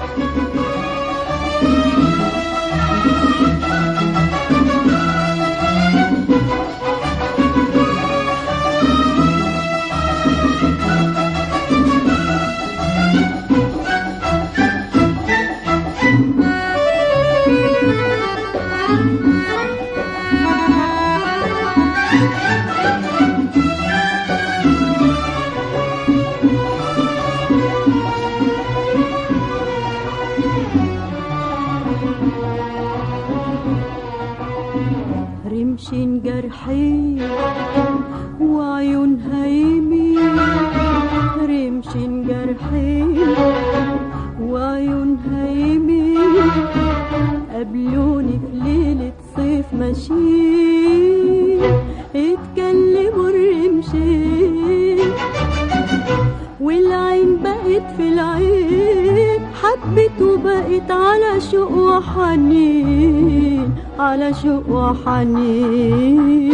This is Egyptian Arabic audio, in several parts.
رمش جرحي وعيون هيمي رمش جرحي وعيون هيمي قابلوني في ليلة صيف ماشيين اتكلموا الرمشين والعين بقت في العين حبت وبقت على شوق وحنين على شوق وحنين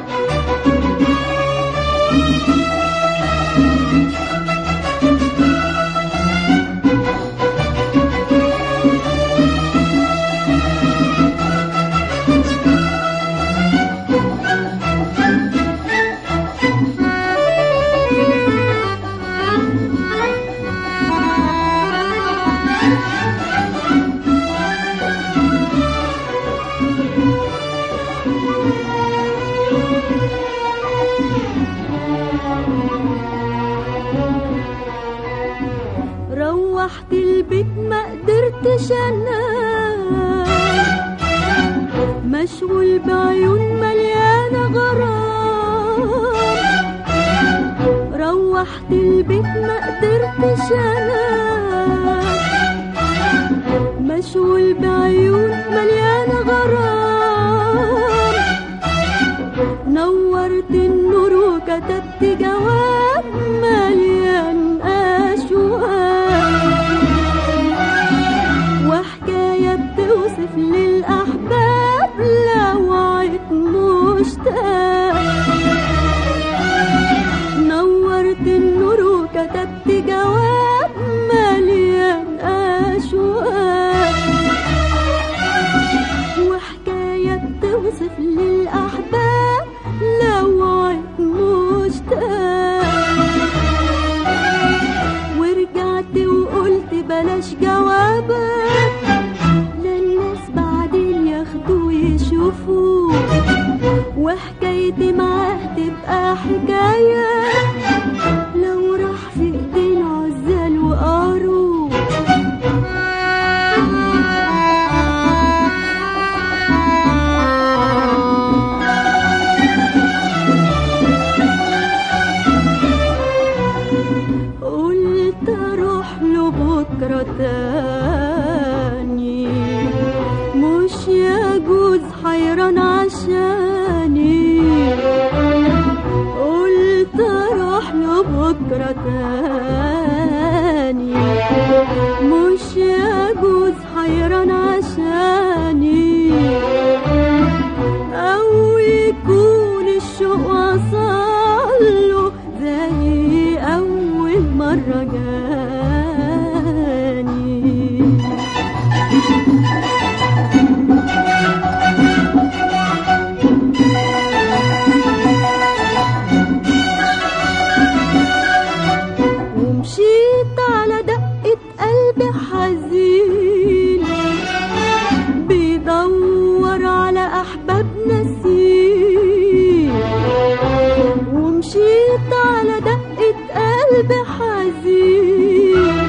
روحت البيت ما قدرتش انام مشغول بعيون مليانة غرام روحت البيت ما قدرتش انام مشغول بعيون مليانة غرام نورت النور وكتبت جواب مليان أشواق وحكاية بتوصف للأحباب لوعت مشتاق نورت النور وكتبت جواب مليان أشواق وحكاية توصف للأحباب لوعت مشتاق ورجعت وقلت بلاش جوابك لا الناس بعدين ياخدوا ويشوفوا وحكايتي معاه تبقى حكاية لو راح في ايدين عزال وقاروا قلت اروح له بكره تاني مش يجوز حيران عشاني قلت اروح له بكره تاني مش يجوز حيران عشاني او يكون الشوق وصله زي اول مره جاني ومشيت على دقة قلبي حزين بيدور على أحباب نسيم ومشيت على دقة قلبي حزين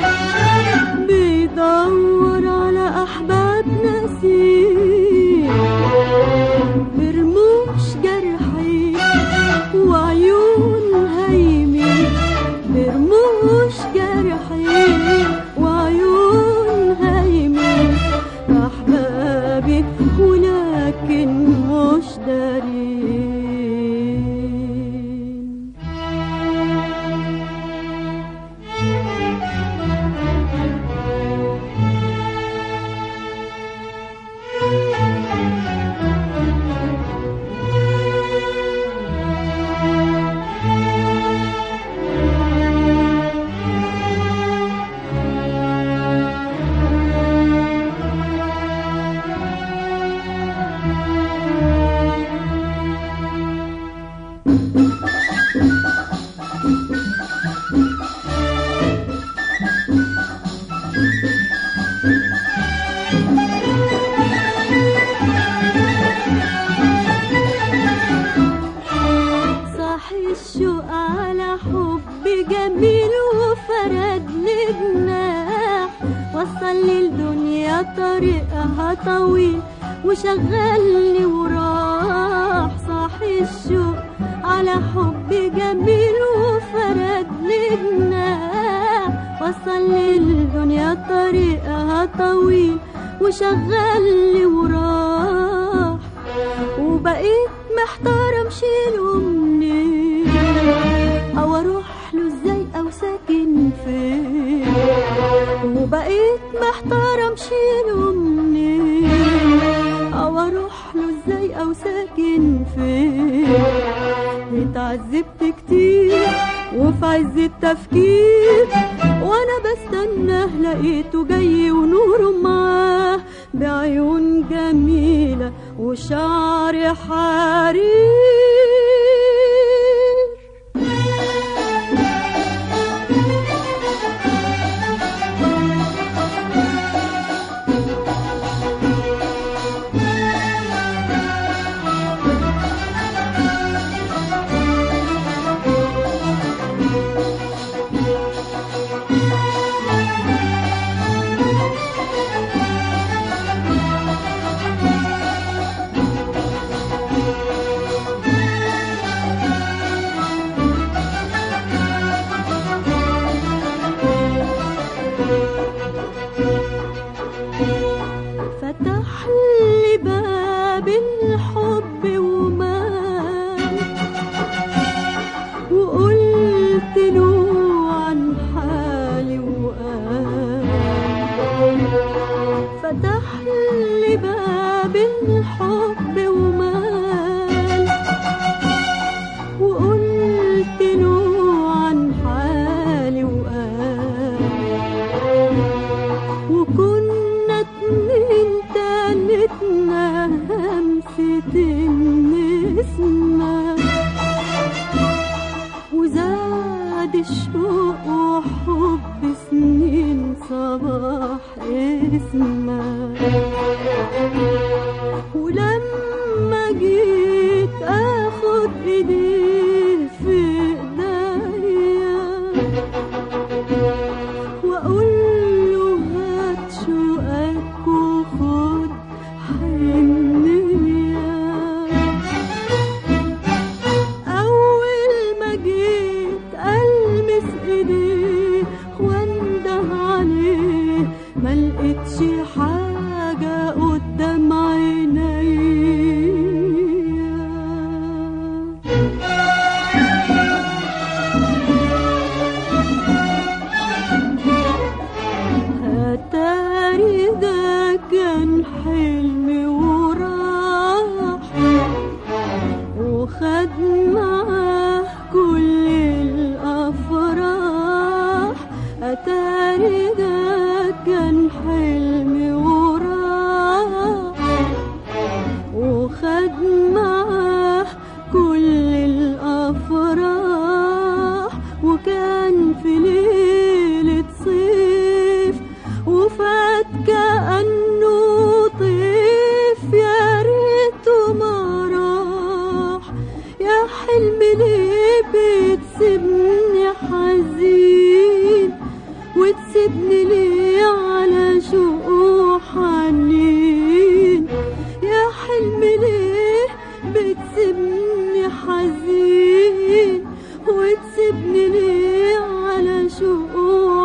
بيدور على أحباب نسيم برموش جرحي وعيون هيمي برموش جرحي وعيون طريقها طويل وشغلني وراح صاحي الشوق على حب جميل وفرد لي جناح وصل للدنيا طريقها طويل وشغلني وراح وبقيت محتارة امشيله منين او اروح له ازاي او ساكن فين وبقيت محتارة امشيله منين او اروح له ازاي او ساكن فين اتعذبت كتير وفي عز التفكير وانا بستناه لقيته جاي ونوره معاه بعيون جميلة وشعر حرير فتح لي باب الحب ومال وقلت له عن حالي وقال فتح لي باب الحب ومال وقلت له عن حالي وقال وكنا اتنين تالتنا همسة النسمة وزاد الشوق وحب سنين صباح اسمه ولما جيت اخد ايديه في ايديا واقول له هات شوقك وخد حنية اول ما جيت المس ايديه وانده عليه ما لقيتش حاجه قدام عينيا اتاري ده كان حلمي وراح وخد معاه كل الافراح اتاري ده كان حلمي وراح وخد معاه كل الافراح وكان في ليله صيف وفات كانه طيف يا ريته ما راح يا حلمي ليه بتسيبني حزين وتسيبني ليه على شوق وحنين يا حلمي ليه بتسيبني حزين وتسيبني ليه على شوق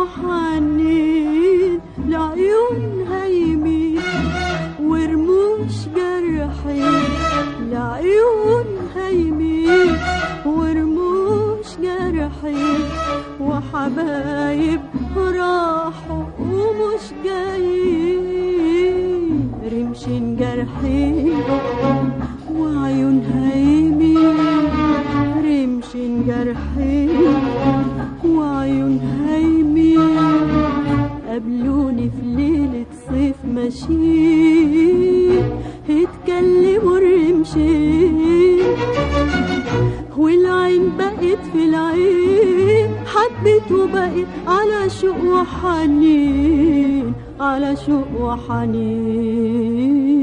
وحنين لعيون هايمين ورموش جرحين لعيون هايمين ورموش جرحين وحبايب راحوا ومش جايين رمشين جرحين وعيون هايمين رمشين جرحين وعيون هايمين قابلوني في ليلة صيف ماشيين اتكلموا الرمشين والعين بقت في العين حبت وبقت على شوق وحنين على شوق وحنين